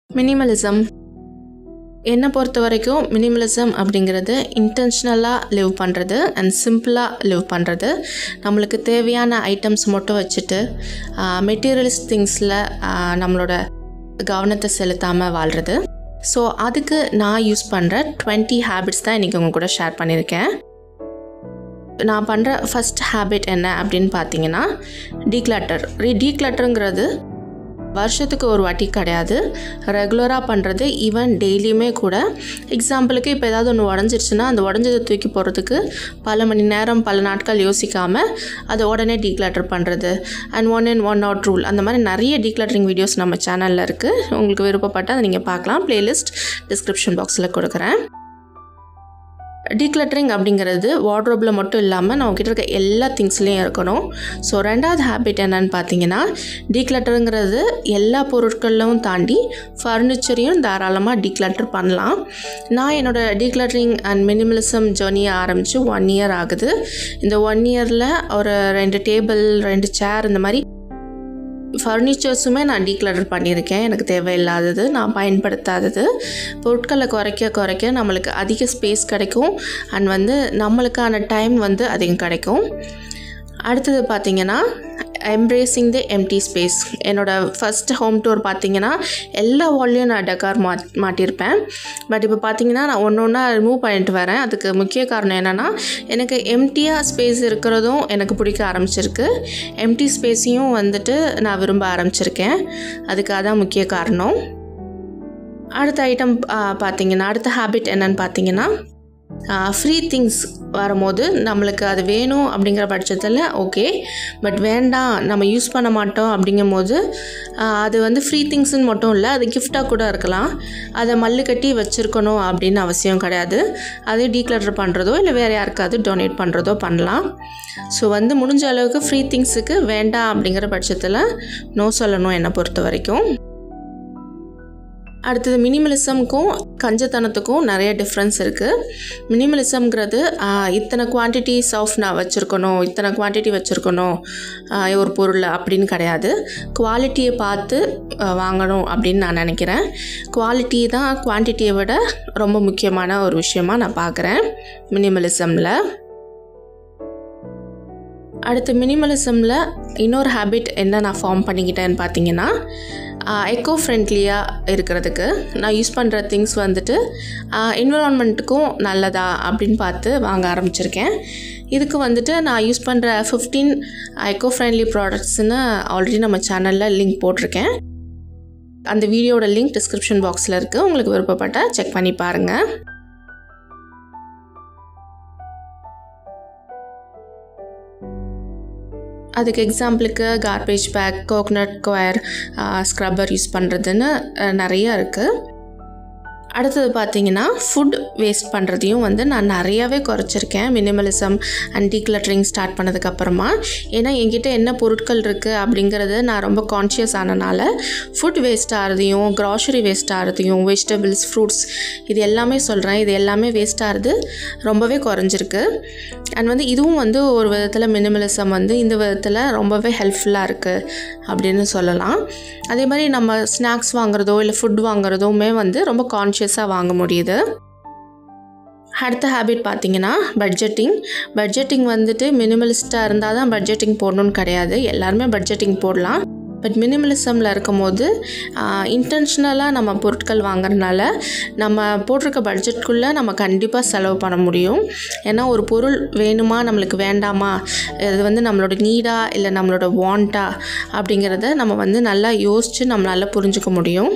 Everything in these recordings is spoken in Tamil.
மினிமலிசம் என்னை பொறுத்த வரைக்கும் மினிமலிசம் அப்படிங்கிறது இன்டென்ஷனலாக லிவ் பண்ணுறது அண்ட் சிம்பிளாக லிவ் பண்ணுறது நம்மளுக்கு தேவையான ஐட்டம்ஸ் மட்டும் வச்சுட்டு மெட்டீரியல்ஸ் திங்ஸில் நம்மளோட கவனத்தை செலுத்தாமல் வாழ்கிறது ஸோ அதுக்கு நான் யூஸ் பண்ணுற டுவெண்ட்டி ஹேபிட்ஸ் தான் இன்றைக்கி உங்க கூட ஷேர் பண்ணியிருக்கேன் நான் பண்ணுற ஃபஸ்ட் ஹேபிட் என்ன அப்படின்னு பார்த்தீங்கன்னா டீக்ளட்டர் டீக்ளட்டருங்கிறது வருஷத்துக்கு ஒரு வாட்டி கிடையாது ரெகுலராக பண்ணுறது ஈவன் டெய்லியுமே கூட எக்ஸாம்பிளுக்கு இப்போ ஏதாவது ஒன்று உடஞ்சிருச்சுன்னா அந்த உடஞ்சதை தூக்கி போகிறதுக்கு பல மணி நேரம் பல நாட்கள் யோசிக்காமல் அதை உடனே டீக்ளட்டர் பண்ணுறது and one in one out rule அந்த மாதிரி நிறைய டீக்ளட்டரிங் வீடியோஸ் நம்ம சேனலில் இருக்குது உங்களுக்கு விருப்பப்பட்டால் அதை நீங்கள் பார்க்கலாம் ப்ளேலிஸ்ட் டிஸ்கிரிப்ஷன் பாக்ஸில் கொடுக்குறேன் டீக்ளட்டரிங் அப்படிங்கிறது வார்ட்ரோப்பில் மட்டும் இல்லாமல் நம்ம கிட்ட இருக்க எல்லா திங்ஸ்லேயும் இருக்கணும் ஸோ ரெண்டாவது ஹேபிட் என்னன்னு பார்த்தீங்கன்னா டீக்ளட்டருங்கிறது எல்லா பொருட்களிலும் தாண்டி ஃபர்னிச்சரையும் தாராளமாக டீக்ளட்டர் பண்ணலாம் நான் என்னோடய டீக்ளட்டரிங் அண்ட் மினிமலிசம் ஜேர்னியை ஆரம்பித்து ஒன் இயர் ஆகுது இந்த ஒன் இயரில் ஒரு ரெண்டு டேபிள் ரெண்டு சேர் இந்த மாதிரி ஃபர்னிச்சர்ஸுமே நான் டீக்ளட்டர் பண்ணியிருக்கேன் எனக்கு தேவையில்லாதது நான் பயன்படுத்தாதது பொருட்களை குறைக்க குறைக்க நம்மளுக்கு அதிக ஸ்பேஸ் கிடைக்கும் அண்ட் வந்து நம்மளுக்கான டைம் வந்து அதிகம் கிடைக்கும் அடுத்தது பார்த்திங்கன்னா எம்ப்ரேசிங் தி எம்டி ஸ்பேஸ் என்னோடய ஃபஸ்ட் ஹோம் டூர் பார்த்தீங்கன்னா எல்லா வால்லையும் நான் டெக்கார் மா மாட்டியிருப்பேன் பட் இப்போ பார்த்தீங்கன்னா நான் ஒன்று ஒன்றா ரிமூவ் பண்ணிட்டு வரேன் அதுக்கு முக்கிய காரணம் என்னென்னா எனக்கு எம்டியாக ஸ்பேஸ் இருக்கிறதும் எனக்கு பிடிக்க ஆரம்பிச்சிருக்கு எம்டி ஸ்பேஸையும் வந்துட்டு நான் விரும்ப ஆரம்பிச்சிருக்கேன் அதுக்கு அதான் முக்கிய காரணம் அடுத்த ஐட்டம் பார்த்தீங்கன்னா அடுத்த ஹேபிட் என்னன்னு பார்த்தீங்கன்னா ஃப்ரீ திங்ஸ் வரும்போது நம்மளுக்கு அது வேணும் அப்படிங்கிற பட்சத்தில் ஓகே பட் வேண்டாம் நம்ம யூஸ் பண்ண மாட்டோம் அப்படிங்கும் போது அது வந்து ஃப்ரீ திங்ஸ்னு மட்டும் இல்லை அது கிஃப்டாக கூட இருக்கலாம் அதை மல்லு கட்டி வச்சுருக்கணும் அப்படின்னு அவசியம் கிடையாது அதே டீக்ளட்டர் பண்ணுறதோ இல்லை வேறு யாருக்காவது டொனேட் பண்ணுறதோ பண்ணலாம் ஸோ வந்து முடிஞ்ச அளவுக்கு ஃப்ரீ திங்ஸுக்கு வேண்டாம் அப்படிங்கிற பட்சத்தில் நோ சொல்லணும் என்னை பொறுத்த வரைக்கும் அடுத்தது மினிமலிசம்க்கும் கஞ்சத்தனத்துக்கும் நிறைய டிஃப்ரென்ஸ் இருக்குது மினிமலிசம்ங்கிறது இத்தனை குவான்டிட்டிஸ் ஆஃப் நான் வச்சுருக்கணும் இத்தனை குவான்டிட்டி வச்சுருக்கணும் ஒரு பொருள் அப்படின்னு கிடையாது குவாலிட்டியை பார்த்து வாங்கணும் அப்படின்னு நான் நினைக்கிறேன் குவாலிட்டி தான் குவான்டிட்டியை விட ரொம்ப முக்கியமான ஒரு விஷயமா நான் பார்க்குறேன் மினிமலிசமில் அடுத்து மினிமலிசமில் இன்னொரு ஹேபிட் என்ன நான் ஃபார்ம் பண்ணிக்கிட்டேன்னு பார்த்தீங்கன்னா எக்கோ ஃப்ரெண்ட்லியாக இருக்கிறதுக்கு நான் யூஸ் பண்ணுற திங்ஸ் வந்துட்டு என்விரான்மெண்ட்டுக்கும் நல்லதா அப்படின்னு பார்த்து வாங்க ஆரம்பிச்சிருக்கேன் இதுக்கு வந்துட்டு நான் யூஸ் பண்ணுற ஃபிஃப்டீன் எக்கோ ஃப்ரெண்ட்லி ப்ராடக்ட்ஸ்னு ஆல்ரெடி நம்ம சேனலில் லிங்க் போட்டிருக்கேன் அந்த வீடியோட லிங்க் டிஸ்கிரிப்ஷன் பாக்ஸில் இருக்குது உங்களுக்கு விருப்பப்பட்டால் செக் பண்ணி பாருங்கள் அதுக்கு எக்ஸாம்பிளுக்கு garbage bag coconut coir scrubber use பண்ணுறதுன்னு நிறையா இருக்குது அடுத்தது பார்த்தீங்கன்னா ஃபுட் வேஸ்ட் பண்ணுறதையும் வந்து நான் நிறையாவே குறைச்சிருக்கேன் மினிமலிசம் அண்ட் டீக்ளட்டரிங் ஸ்டார்ட் பண்ணதுக்கப்புறமா ஏன்னா என்கிட்ட என்ன பொருட்கள் இருக்குது அப்படிங்கிறது நான் ரொம்ப கான்ஷியஸ் ஆனனால ஃபுட் வேஸ்ட் ஆகிறதையும் க்ராசரி வேஸ்ட் ஆகிறதையும் வெஜிடபிள்ஸ் ஃப்ரூட்ஸ் இது எல்லாமே சொல்கிறேன் இது எல்லாமே வேஸ்ட் ஆகிறது ரொம்பவே குறைஞ்சிருக்கு அண்ட் வந்து இதுவும் வந்து ஒரு விதத்தில் மினிமலிசம் வந்து இந்த விதத்தில் ரொம்பவே ஹெல்ப்ஃபுல்லாக இருக்குது அப்படின்னு சொல்லலாம் அதே மாதிரி நம்ம ஸ்நாக்ஸ் வாங்குறதோ இல்லை ஃபுட் வாங்குறதுமே வந்து ரொம்ப கான்ஷியஸாக வாங்க முடியுது அடுத்த ஹேபிட் பார்த்தீங்கன்னா பட்ஜெட்டிங் பட்ஜெட்டிங் வந்துட்டு மினிமலிஸ்ட்டாக இருந்தால் தான் பட்ஜெட்டிங் போடணும்னு கிடையாது எல்லாருமே பட்ஜெட்டிங் போடலாம் பட் மினிமலிசமில் இருக்கும்போது இன்டென்ஷனலாக நம்ம பொருட்கள் வாங்குறதுனால நம்ம போட்டிருக்க பட்ஜெட்குள்ளே நம்ம கண்டிப்பாக செலவு பண்ண முடியும் ஏன்னா ஒரு பொருள் வேணுமா நம்மளுக்கு வேண்டாமா இது வந்து நம்மளோட நீடா இல்லை நம்மளோட வாண்டா அப்படிங்கிறத நம்ம வந்து நல்லா யோசித்து நம்மளால் புரிஞ்சுக்க முடியும்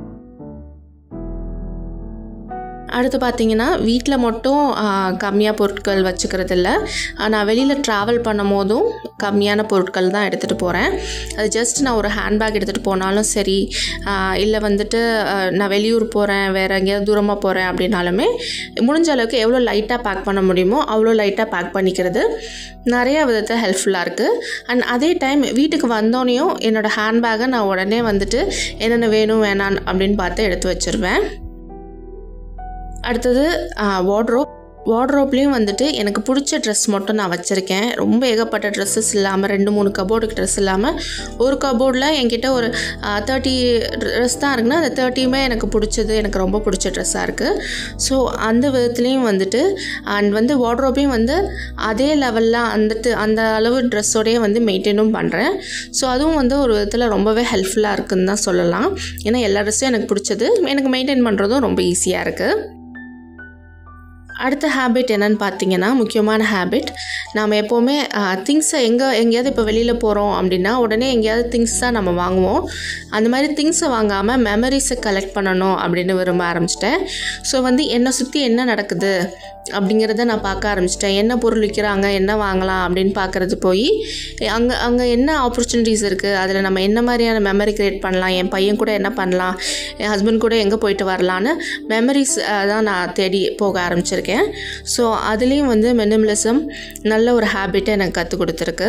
அடுத்து பார்த்தீங்கன்னா வீட்டில் மட்டும் கம்மியாக பொருட்கள் வச்சுக்கிறது இல்லை நான் வெளியில் ட்ராவல் பண்ணும் போதும் கம்மியான பொருட்கள் தான் எடுத்துகிட்டு போகிறேன் அது ஜஸ்ட் நான் ஒரு ஹேண்ட்பேக் எடுத்துகிட்டு போனாலும் சரி இல்லை வந்துட்டு நான் வெளியூர் போகிறேன் வேறு எங்கேயாவது தூரமாக போகிறேன் அப்படின்னாலுமே முடிஞ்ச அளவுக்கு எவ்வளோ லைட்டாக பேக் பண்ண முடியுமோ அவ்வளோ லைட்டாக பேக் பண்ணிக்கிறது நிறைய விதத்தை ஹெல்ப்ஃபுல்லாக இருக்குது அண்ட் அதே டைம் வீட்டுக்கு வந்தோடனையும் என்னோடய ஹேண்ட்பேக்கை நான் உடனே வந்துட்டு என்னென்ன வேணும் வேணாம் அப்படின்னு பார்த்து எடுத்து வச்சுருவேன் அடுத்தது வார்ட்ரோப் வார்ட்ரோப்லேயும் வந்துட்டு எனக்கு பிடிச்ச ட்ரெஸ் மட்டும் நான் வச்சுருக்கேன் ரொம்ப ஏகப்பட்ட ட்ரெஸ்ஸஸ் இல்லாமல் ரெண்டு மூணு கபோர்டுக்கு ட்ரெஸ் இல்லாமல் ஒரு கபோர்டில் என்கிட்ட ஒரு தேர்ட்டி ட்ரெஸ் தான் இருக்குன்னா அந்த தேர்ட்டியுமே எனக்கு பிடிச்சது எனக்கு ரொம்ப பிடிச்ச ட்ரெஸ்ஸாக இருக்குது ஸோ அந்த விதத்துலேயும் வந்துட்டு அண்ட் வந்து வார்ட்ரோப்பையும் வந்து அதே லெவலில் அந்த அந்த அளவு ட்ரெஸ்ஸோடையே வந்து மெயின்டைனும் பண்ணுறேன் ஸோ அதுவும் வந்து ஒரு விதத்தில் ரொம்பவே ஹெல்ப்ஃபுல்லாக இருக்குன்னு தான் சொல்லலாம் ஏன்னா எல்லா ட்ரெஸ்ஸும் எனக்கு பிடிச்சது எனக்கு மெயின்டைன் பண்ணுறதும் ரொம்ப ஈஸியாக இருக்குது அடுத்த ஹேபிட் என்னன்னு பார்த்தீங்கன்னா முக்கியமான ஹேபிட் நாம் எப்போவுமே திங்ஸை எங்கே எங்கேயாவது இப்போ வெளியில் போகிறோம் அப்படின்னா உடனே எங்கேயாவது திங்ஸ் தான் நம்ம வாங்குவோம் அந்த மாதிரி திங்ஸை வாங்காமல் மெமரிஸை கலெக்ட் பண்ணணும் அப்படின்னு விரும்ப ஆரம்பிச்சிட்டேன் ஸோ வந்து என்னை சுற்றி என்ன நடக்குது அப்படிங்கிறத நான் பார்க்க ஆரம்பிச்சிட்டேன் என்ன பொருள் விற்கிறாங்க என்ன வாங்கலாம் அப்படின்னு பார்க்குறது போய் அங்கே அங்கே என்ன ஆப்பர்ச்சுனிட்டிஸ் இருக்குது அதில் நம்ம என்ன மாதிரியான மெமரி க்ரியேட் பண்ணலாம் என் பையன் கூட என்ன பண்ணலாம் என் ஹஸ்பண்ட் கூட எங்கே போயிட்டு வரலான்னு மெமரிஸ் தான் நான் தேடி போக ஆரம்பிச்சிருக்கேன் ஸோ அதுலேயும் வந்து மினிமலிசம் நல்ல ஒரு ஹேபிட்டை எனக்கு கற்றுக் கொடுத்துருக்கு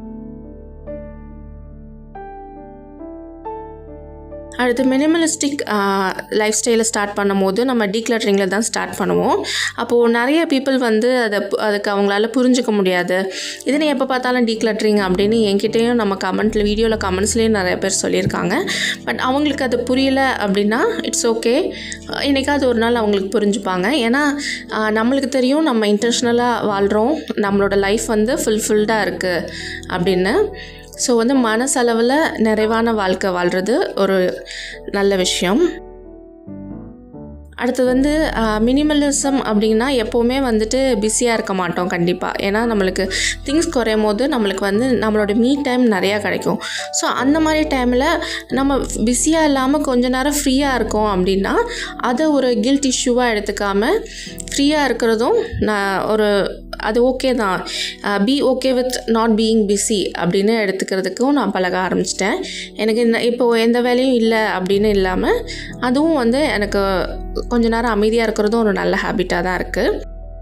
அடுத்து மினிமலிஸ்டிக் லைஃப் ஸ்டைலை ஸ்டார்ட் பண்ணும்போது நம்ம டீக்ளட்டரிங்கில் தான் ஸ்டார்ட் பண்ணுவோம் அப்போது நிறைய பீப்புள் வந்து அதை அதுக்கு அவங்களால புரிஞ்சுக்க முடியாது இது நீ எப்போ பார்த்தாலும் டீக்ளட்டரிங் அப்படின்னு என்கிட்டேயும் நம்ம கமெண்ட்டில் வீடியோவில் கமெண்ட்ஸ்லேயும் நிறைய பேர் சொல்லியிருக்காங்க பட் அவங்களுக்கு அது புரியல அப்படின்னா இட்ஸ் ஓகே என்றைக்காவது ஒரு நாள் அவங்களுக்கு புரிஞ்சுப்பாங்க ஏன்னா நம்மளுக்கு தெரியும் நம்ம இன்டென்ஷனலாக வாழ்கிறோம் நம்மளோட லைஃப் வந்து ஃபுல்ஃபில்டாக இருக்குது அப்படின்னு ஸோ வந்து மனசளவில் நிறைவான வாழ்க்கை வாழ்கிறது ஒரு நல்ல விஷயம் அடுத்தது வந்து மினிமலிசம் அப்படின்னா எப்போவுமே வந்துட்டு பிஸியாக இருக்க மாட்டோம் கண்டிப்பாக ஏன்னா நம்மளுக்கு திங்ஸ் குறையும் போது நம்மளுக்கு வந்து நம்மளோட மீ டைம் நிறையா கிடைக்கும் ஸோ அந்த மாதிரி டைமில் நம்ம பிஸியாக இல்லாமல் கொஞ்ச நேரம் ஃப்ரீயாக இருக்கோம் அப்படின்னா அதை ஒரு கில்ட் இஷ்யூவாக எடுத்துக்காமல் ஃப்ரீயாக இருக்கிறதும் நான் ஒரு அது ஓகே தான் be okay with not being busy அப்படின்னு எடுத்துக்கிறதுக்கும் நான் பழக ஆரம்பிச்சிட்டேன் எனக்கு இந்த இப்போது எந்த வேலையும் இல்லை அப்படின்னு இல்லாமல் அதுவும் வந்து எனக்கு கொஞ்ச நேரம் அமைதியாக இருக்கிறதும் ஒரு நல்ல ஹேபிட்டாக தான் இருக்குது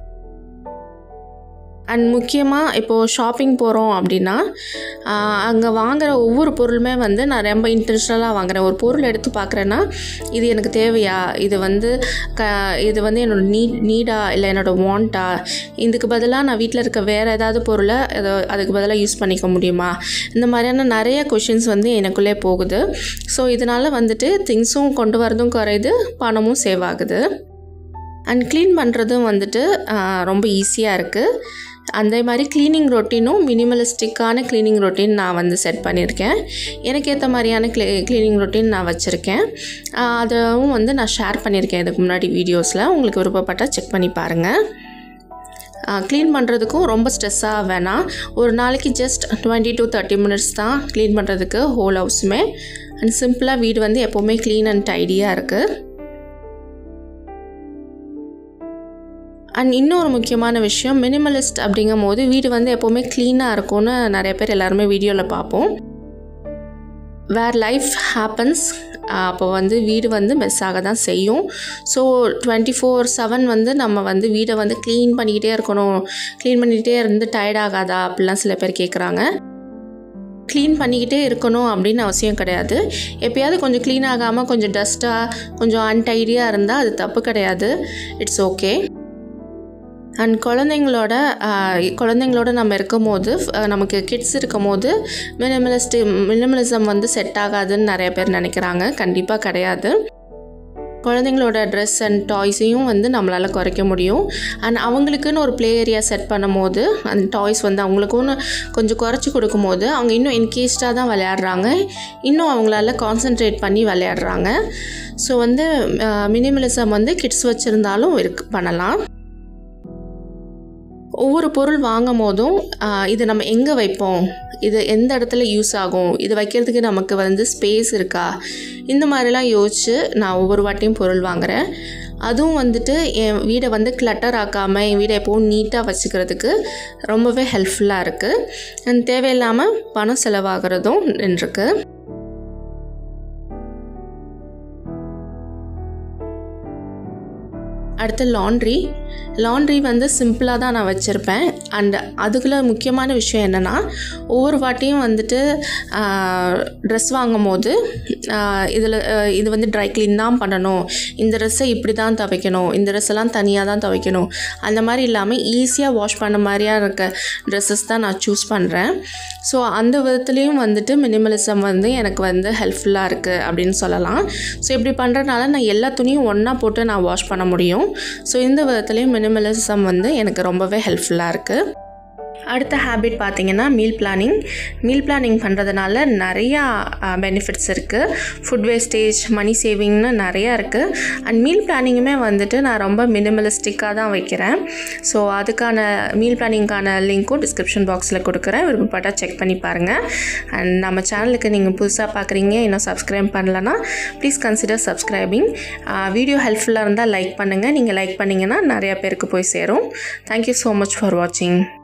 அண்ட் முக்கியமாக இப்போது ஷாப்பிங் போகிறோம் அப்படின்னா அங்கே வாங்குகிற ஒவ்வொரு பொருளுமே வந்து நான் ரொம்ப இன்டென்ஷனலாக வாங்குகிறேன் ஒரு பொருள் எடுத்து பார்க்குறேன்னா இது எனக்கு தேவையா இது வந்து க இது வந்து என்னோடய நீ நீடா இல்லை என்னோடய வாண்டா இதுக்கு பதிலாக நான் வீட்டில் இருக்க வேறு ஏதாவது பொருளை ஏதோ அதுக்கு பதிலாக யூஸ் பண்ணிக்க முடியுமா இந்த மாதிரியான நிறைய கொஷின்ஸ் வந்து எனக்குள்ளே போகுது ஸோ இதனால் வந்துட்டு திங்ஸும் கொண்டு வரதும் குறையுது பணமும் சேவ் ஆகுது அண்ட் க்ளீன் பண்ணுறதும் வந்துட்டு ரொம்ப ஈஸியாக இருக்குது அந்த மாதிரி க்ளீனிங் ரொட்டீனும் மினிமலிஸ்டிக்கான க்ளீனிங் ரொட்டீன் நான் வந்து செட் பண்ணியிருக்கேன் எனக்கு ஏற்ற மாதிரியான க்ளீ க்ளீனிங் ரொட்டீன் நான் வச்சுருக்கேன் அதுவும் வந்து நான் ஷேர் பண்ணியிருக்கேன் இதுக்கு முன்னாடி வீடியோஸில் உங்களுக்கு விருப்பப்பட்டால் செக் பண்ணி பாருங்கள் க்ளீன் பண்ணுறதுக்கும் ரொம்ப ஸ்ட்ரெஸ்ஸாக வேணாம் ஒரு நாளைக்கு just twenty to thirty minutes தான் க்ளீன் பண்ணுறதுக்கு ஹோல் ஹவுஸுமே அண்ட் சிம்பிளாக வீடு வந்து எப்போவுமே க்ளீன் அண்ட் டைடியாக இருக்குது அண்ட் இன்னொரு முக்கியமான விஷயம் மினிமலிஸ்ட் அப்படிங்கும் போது வீடு வந்து எப்போவுமே க்ளீனாக இருக்கும்னு நிறைய பேர் எல்லாருமே வீடியோவில் பார்ப்போம் வேர் லைஃப் ஹேப்பன்ஸ் அப்போ வந்து வீடு வந்து மெஸ் ஆக தான் செய்யும் ஸோ டுவெண்ட்டி ஃபோர் செவன் வந்து நம்ம வந்து வீடை வந்து க்ளீன் பண்ணிக்கிட்டே இருக்கணும் க்ளீன் பண்ணிக்கிட்டே இருந்து டயர்ட் ஆகாதா அப்படிலாம் சில பேர் கேட்குறாங்க க்ளீன் பண்ணிக்கிட்டே இருக்கணும் அப்படின்னு அவசியம் கிடையாது எப்பயாவது கொஞ்சம் க்ளீன் ஆகாமல் கொஞ்சம் டஸ்ட்டாக கொஞ்சம் அன்டைடியாக இருந்தால் அது தப்பு கிடையாது இட்ஸ் ஓகே அண்ட் குழந்தைங்களோட குழந்தைங்களோட நம்ம இருக்கும் போது நமக்கு கிட்ஸ் இருக்கும் போது மினிமலிஸ்டி மினிமலிசம் வந்து செட் ஆகாதுன்னு நிறைய பேர் நினைக்கிறாங்க கண்டிப்பாக கிடையாது குழந்தைங்களோட ட்ரெஸ் அண்ட் டாய்ஸையும் வந்து நம்மளால் குறைக்க முடியும் அண்ட் அவங்களுக்குன்னு ஒரு ப்ளே ஏரியா செட் பண்ணும் போது அந்த டாய்ஸ் வந்து அவங்களுக்குன்னு கொஞ்சம் குறைச்சி கொடுக்கும்போது அவங்க இன்னும் என்கேஸ்டாக தான் விளையாடுறாங்க இன்னும் அவங்களால கான்சென்ட்ரேட் பண்ணி விளையாடுறாங்க ஸோ வந்து மினிமலிசம் வந்து கிட்ஸ் வச்சுருந்தாலும் இருக்கு பண்ணலாம் ஒவ்வொரு பொருள் வாங்கும் போதும் இது நம்ம எங்கே வைப்போம் இது எந்த இடத்துல யூஸ் ஆகும் இது வைக்கிறதுக்கு நமக்கு வந்து ஸ்பேஸ் இருக்கா இந்த மாதிரிலாம் யோசித்து நான் ஒவ்வொரு வாட்டியும் பொருள் வாங்குகிறேன் அதுவும் வந்துட்டு என் வீடை வந்து கிளட்டர் ஆக்காமல் என் வீடை எப்போவும் நீட்டாக வச்சுக்கிறதுக்கு ரொம்பவே ஹெல்ப்ஃபுல்லாக இருக்குது தேவையில்லாமல் பணம் செலவாகிறதும் நின்றுருக்கு அடுத்து லாண்ட்ரி லாண்ட்ரி வந்து சிம்பிளாக தான் நான் வச்சுருப்பேன் அண்ட் அதுக்குள்ள முக்கியமான விஷயம் என்னென்னா ஒவ்வொரு வாட்டியும் வந்துட்டு ட்ரெஸ் வாங்கும் போது இதில் இது வந்து ட்ரை க்ளீன் தான் பண்ணணும் இந்த ட்ரெஸ்ஸை இப்படி தான் துவைக்கணும் இந்த ட்ரெஸ் எல்லாம் தனியாக தான் துவைக்கணும் அந்த மாதிரி இல்லாமல் ஈஸியாக வாஷ் பண்ண மாதிரியாக இருக்க ட்ரெஸ்ஸஸ் தான் நான் சூஸ் பண்ணுறேன் ஸோ அந்த விதத்துலேயும் வந்துட்டு மினிமலிசம் வந்து எனக்கு வந்து ஹெல்ப்ஃபுல்லாக இருக்குது அப்படின்னு சொல்லலாம் ஸோ இப்படி பண்ணுறதுனால நான் எல்லா துணியும் ஒன்றா போட்டு நான் வாஷ் பண்ண முடியும் ஸோ இந்த விதத்துலேயும் மினிமலிசம் வந்து எனக்கு ரொம்பவே ஹெல்ப்ஃபுல்லாக இருக்குது அடுத்த ஹேபிட் பார்த்திங்கன்னா மீல் பிளானிங் மீல் பிளானிங் பண்ணுறதுனால நிறையா பெனிஃபிட்ஸ் இருக்குது ஃபுட் வேஸ்டேஜ் மணி சேவிங்னு நிறையா இருக்குது அண்ட் மீல் பிளானிங்குமே வந்துட்டு நான் ரொம்ப மினிமலிஸ்டிக்காக தான் வைக்கிறேன் ஸோ அதுக்கான மீல் பிளானிங்க்கான லிங்க்கும் டிஸ்கிரிப்ஷன் பாக்ஸில் கொடுக்குறேன் விருப்பப்பட்டால் செக் பண்ணி பாருங்கள் அண்ட் நம்ம சேனலுக்கு நீங்கள் புதுசாக பார்க்குறீங்க இன்னும் சப்ஸ்கிரைப் பண்ணலன்னா ப்ளீஸ் கன்சிடர் சப்ஸ்கிரைபிங் வீடியோ ஹெல்ப்ஃபுல்லாக இருந்தால் லைக் பண்ணுங்கள் நீங்கள் லைக் பண்ணிங்கன்னா நிறையா பேருக்கு போய் சேரும் தேங்க்யூ ஸோ மச் ஃபார் வாட்சிங்